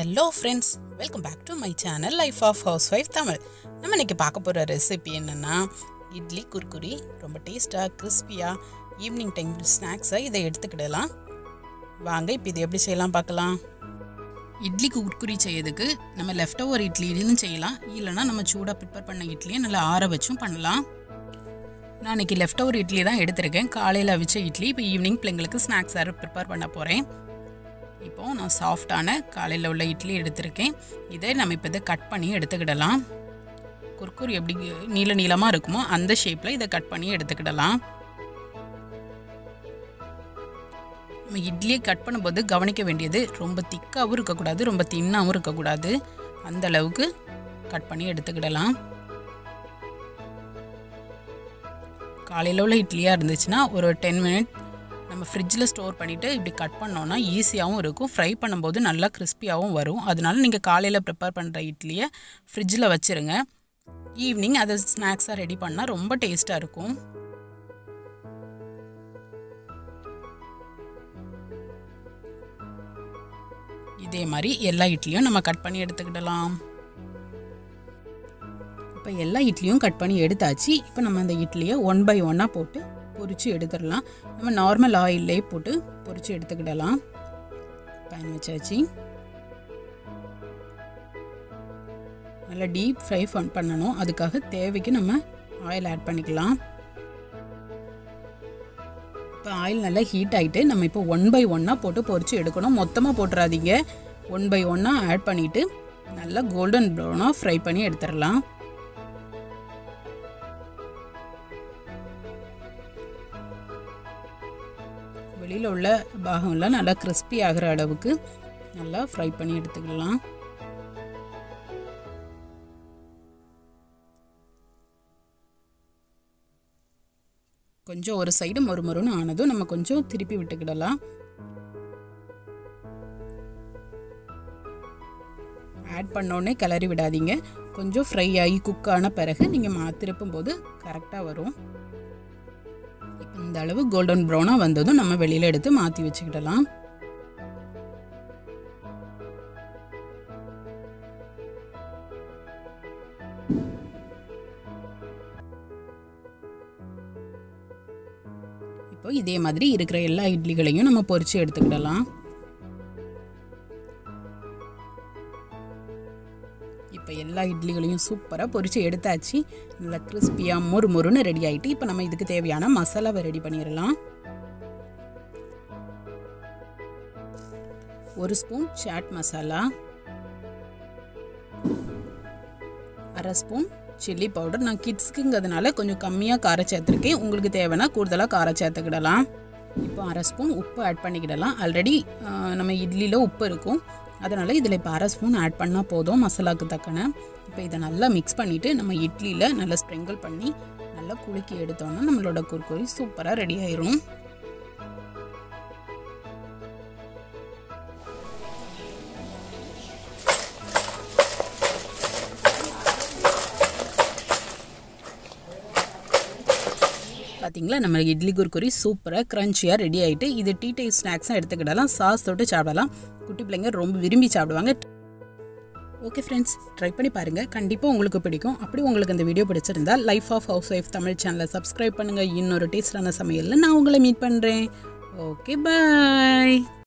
hello friends welcome back to my channel life of house wife Tamil நம்ம இன்னைக்கு பார்க்க போகிற ரெசிபி என்னென்னா இட்லி குர்குரி ரொம்ப டேஸ்ட்டாக கிறிஸ்பியாக ஈவினிங் டைம் ஸ்நாக்ஸை இதை எடுத்துக்கிடலாம் வாங்க இப்போ இது எப்படி செய்யலாம் பார்க்கலாம் இட்லி குர்குரி செய்யறதுக்கு நம்ம லெஃப்ட் ஓவர் இட்லின்னு செய்யலாம் இல்லைனா நம்ம சூடாக ப்ரிப்பேர் பண்ண இட்லியை நல்லா ஆற வச்சும் பண்ணலாம் நான் இன்னைக்கு லெஃப்ட் ஓவர் இட்லி தான் எடுத்திருக்கேன் காலையில் அவிச்ச இட்லி இப்போ ஈவினிங் பிள்ளைங்களுக்கு ஸ்நாக்ஸ் யாரும் ப்ரிப்பேர் பண்ண போகிறேன் இப்போது நான் சாஃப்டான காலையில் உள்ள இட்லி எடுத்திருக்கேன் இதை நம்ம இப்போ இதை கட் பண்ணி எடுத்துக்கிடலாம் குர்குர் எப்படி நீள நீளமாக இருக்குமோ அந்த ஷேப்பில் இதை கட் பண்ணி எடுத்துக்கிடலாம் நம்ம இட்லியை கட் பண்ணும்போது கவனிக்க வேண்டியது ரொம்ப திக்காகவும் இருக்கக்கூடாது ரொம்ப தின்னாகவும் இருக்கக்கூடாது அந்த அளவுக்கு கட் பண்ணி எடுத்துக்கிடலாம் காலையில் உள்ள இட்லியாக இருந்துச்சுன்னா ஒரு டென் மினிட் நம்ம ஃப்ரிட்ஜில் ஸ்டோர் பண்ணிவிட்டு இப்படி கட் பண்ணோன்னா ஈஸியாகவும் இருக்கும் ஃப்ரை பண்ணும்போது நல்லா கிறிஸ்பியாகவும் வரும் அதனால நீங்கள் காலையில் ப்ரிப்பேர் பண்ணுற இட்லியை ஃப்ரிட்ஜில் வச்சுருங்க ஈவினிங் அதை ஸ்நாக்ஸாக ரெடி பண்ணால் ரொம்ப டேஸ்ட்டாக இருக்கும் இதே மாதிரி எல்லா இட்லியும் நம்ம கட் பண்ணி எடுத்துக்கிடலாம் இப்போ எல்லா இட்லியும் கட் பண்ணி எடுத்தாச்சு இப்போ நம்ம அந்த இட்லியை ஒன் பை ஒன்னாக போட்டு பொரித்து எடுத்துடலாம் நம்ம நார்மல் ஆயிலே போட்டு பொரித்து எடுத்துக்கிடலாம் பேன் வச்சாச்சு நல்லா டீப் ஃப்ரை பண்ணணும் அதுக்காக தேவைக்கு நம்ம ஆயில் ஆட் பண்ணிக்கலாம் இப்போ ஆயில் நல்லா ஹீட் ஆகிட்டு நம்ம இப்போ ஒன் பை ஒன்னாக போட்டு பொரித்து எடுக்கணும் மொத்தமாக போட்டுறாதீங்க ஒன் பை ஒன்னாக ஆட் பண்ணிவிட்டு நல்லா கோல்டன் ப்ரௌனாக ஃப்ரை பண்ணி எடுத்துடலாம் வெளியில் உள்ள பாகம்லாம் நல்லா கிறிஸ்பி ஆகிற அளவுக்கு நல்லா ஃப்ரை பண்ணி எடுத்துக்கலாம் கொஞ்சம் ஒரு சைடு மொறுமொறுன்னு ஆனதும் நம்ம கொஞ்சம் திருப்பி விட்டுக்கிடலாம் ஆட் பண்ணோடனே கிளறி விடாதீங்க கொஞ்சம் ஃப்ரை ஆகி குக் ஆன பிறகு நீங்கள் மா திருப்பும் போது கரெக்டாக வரும் இப்போ இந்த அளவு கோல்டன் ப்ரௌனாக வந்ததும் நம்ம வெளியில் எடுத்து மாற்றி வச்சுக்கிடலாம் இப்போ இதே மாதிரி இருக்கிற எல்லா இட்லிகளையும் நம்ம பொரிச்சு எடுத்துக்கிடலாம் இப்போ எல்லா இட்லிகளையும் சூப்பராக பொரித்து எடுத்தாச்சு நல்லா கிறிஸ்பியாக மொறு மொறுன்னு ரெடி ஆகிட்டு இப்போ நம்ம இதுக்கு தேவையான மசாலாவை ரெடி பண்ணிடலாம் ஒரு ஸ்பூன் சாட் மசாலா அரை ஸ்பூன் சில்லி பவுடர் நான் கிட்ஸ்க்குங்கிறதுனால கொஞ்சம் கம்மியாக காரம் சேர்த்துருக்கேன் உங்களுக்கு தேவைன்னா கூடுதலாக காரம் சேர்த்துக்கிடலாம் இப்போ அரை ஸ்பூன் உப்பு ஆட் பண்ணிக்கிடலாம் ஆல்ரெடி நம்ம இட்லியில் உப்பு இருக்கும் அதனால் இதில் இப்போ அரை ஸ்பூன் ஆட் பண்ணால் போதும் மசாலாவுக்கு தக்கன இப்போ இதை நல்லா மிக்ஸ் பண்ணிவிட்டு நம்ம இட்லியில் நல்லா ஸ்ப்ரிங்கிள் பண்ணி நல்லா குலுக்கி எடுத்தோம்னா நம்மளோட குர்குரி சூப்பராக ரெடி ஆயிரும் பார்த்தீங்களா நம்ம இட்லி குர்குரி சூப்பராக க்ரன்ச்சியாக ரெடி ஆகிட்டு இது டீ டைம் ஸ்நாக்ஸாக எடுத்துக்கிடலாம் சாஸ் தொட்டு சாப்பிடலாம் குட்டி பிள்ளைங்க ரொம்ப விரும்பி சாப்பிடுவாங்க ஓகே ஃப்ரெண்ட்ஸ் ட்ரை பண்ணி பாருங்கள் கண்டிப்பாக உங்களுக்கு பிடிக்கும் அப்படி உங்களுக்கு இந்த வீடியோ பிடிச்சிருந்தா life of house wife Tamil சேனலை சப்ஸ்கிரைப் பண்ணுங்கள் இன்னொரு டேஸ்டான சமையலில் நான் உங்களை மீட் பண்ணுறேன் ஓகே பாய்